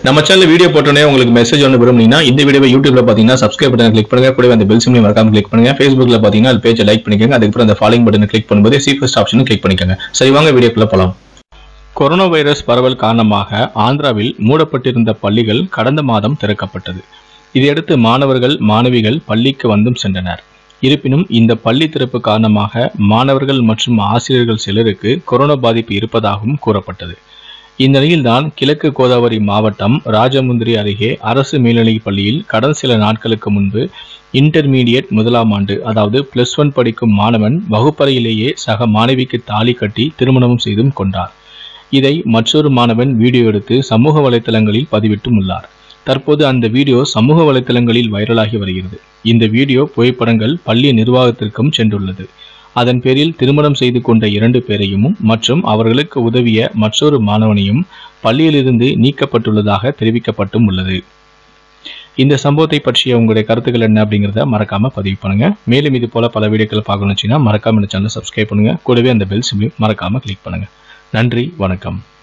நம்ம channel video போட்டோன்னே உங்களுக்கு மெசேஜ் ஒன்று விரும்புனீங்கன்னா இந்த வீடியோவை யூடியூப்ல பார்த்தீங்கன்னா சப்ஸ்கிரைப் பட்டன் கிளிக் பண்ணுங்க கூடவே அந்த பெல் சிம்லையும் மறக்காம கிளிக் பண்ணுங்க ஃபேஸ்புக்ல பார்த்தீங்கன்னா அது பேஜை லைக் பண்ணிக்கோங்க அதுக்கப்புறம் அந்த ஃபாலோயிங் பட்டனை கிளிக் பண்ணும்போது சி ஃபர்ஸ்ட் ஆப்ஷனும் கிளிக் பண்ணிக்கோங்க சரி வாங்க வீடியோக்குள்ள போலாம் கொரோனா வைரஸ் பரவல் காரணமாக ஆந்திராவில் மூடப்பட்டிருந்த பள்ளிகள் கடந்த மாதம் திறக்கப்பட்டது இதையடுத்து மாணவர்கள் மாணவிகள் பள்ளிக்கு வந்தும் சென்றனர் இருப்பினும் இந்த பள்ளி திறப்பு காரணமாக மாணவர்கள் மற்றும் ஆசிரியர்கள் சிலருக்கு கொரோனா பாதிப்பு இருப்பதாகவும் கூறப்பட்டது இந்நிலையில்தான் கிழக்கு கோதாவரி மாவட்டம் ராஜமுந்திரி அருகே அரசு மேல்நிலைப் பள்ளியில் கடந்த சில நாட்களுக்கு முன்பு இன்டர்மீடியட் முதலாம் ஆண்டு அதாவது பிளஸ் ஒன் படிக்கும் மாணவன் வகுப்பறையிலேயே சக மாணவிக்கு தாலி கட்டி திருமணமும் செய்தும் கொண்டார் இதை மற்றொரு மாணவன் வீடியோ எடுத்து சமூக வலைத்தளங்களில் பதிவிட்டும் உள்ளார் தற்போது அந்த வீடியோ சமூக வலைத்தளங்களில் வைரலாகி வருகிறது இந்த வீடியோ புகைப்படங்கள் பள்ளி நிர்வாகத்திற்கும் சென்றுள்ளது அதன் பேரில் திருமணம் செய்து கொண்ட இரண்டு பேரையும் மற்றும் அவர்களுக்கு உதவிய மற்றொரு மாணவனையும் பள்ளியிலிருந்து நீக்கப்பட்டுள்ளதாக தெரிவிக்கப்பட்டும் உள்ளது இந்த சம்பவத்தை பற்றிய உங்களுடைய கருத்துக்கள் என்ன அப்படிங்கிறத மறக்காம பதிவு பண்ணுங்க மேலும் இது போல பல வீடியோக்களை பார்க்கணும்னு வச்சுன்னா மறக்காம இந்த சேனலை சப்ஸ்கிரைப் பண்ணுங்க கூடவே அந்த பெல் சிம்லையும் மறக்காம கிளிக் பண்ணுங்க நன்றி வணக்கம்